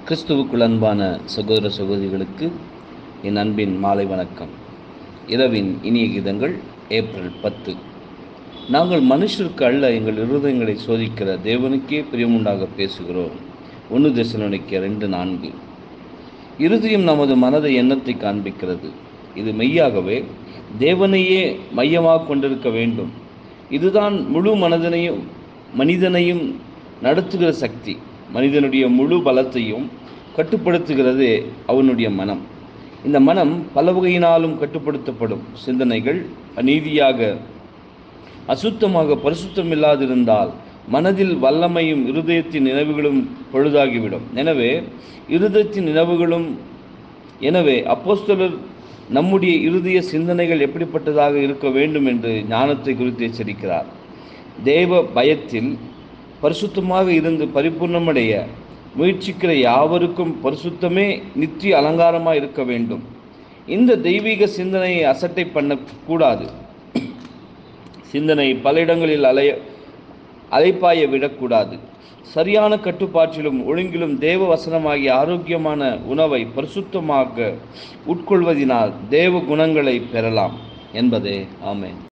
கிறிஸ்துவுக்குள் அன்பான சகோதர சகோதரிகளுக்கு என் அன்பின் மாலை வணக்கம் இரவின் இனிய கீதங்கள் ஏப்ரல் பத்து நாங்கள் மனுஷருக்கு அல்ல எங்கள் இருதயங்களை சோதிக்கிற தேவனுக்கே பிரியமுண்டாக பேசுகிறோம் ஒன்று தசனோனிக்க ரெண்டு நான்கு இருதயம் நமது மனதை எண்ணத்தை காண்பிக்கிறது இது மெய்யாகவே தேவனையே மையமாக கொண்டிருக்க வேண்டும் இதுதான் முழு மனதனையும் மனிதனையும் நடத்துகிற சக்தி மனிதனுடைய முழு பலத்தையும் கட்டுப்படுத்துகிறது அவனுடைய மனம் இந்த மனம் பல வகையினாலும் கட்டுப்படுத்தப்படும் சிந்தனைகள் அநீதியாக அசுத்தமாக பரிசுத்தம் இல்லாதிருந்தால் மனதில் வல்லமையும் இருதயத்தின் நினைவுகளும் பொழுதாகிவிடும் எனவே இருதயத்தின் நினைவுகளும் எனவே அப்போஸ்தலர் நம்முடைய இருதய சிந்தனைகள் எப்படிப்பட்டதாக இருக்க வேண்டும் என்று ஞானத்தை குறித்து எச்சரிக்கிறார் தேவ பயத்தில் பரிசுத்தமாக இருந்து பரிபூர்ணமடைய முயற்சிக்கிற யாவருக்கும் பரிசுத்தமே நித்திய அலங்காரமாக இருக்க வேண்டும் இந்த தெய்வீக சிந்தனையை அசட்டை பண்ணக்கூடாது சிந்தனை பல இடங்களில் அலைய அலைப்பாய விடக்கூடாது சரியான கட்டுப்பாட்டிலும் ஒழுங்கிலும் தேவ வசனமாகிய ஆரோக்கியமான உணவை பரிசுத்தமாக உட்கொள்வதினால் தேவ குணங்களை பெறலாம் என்பதே ஆமேன்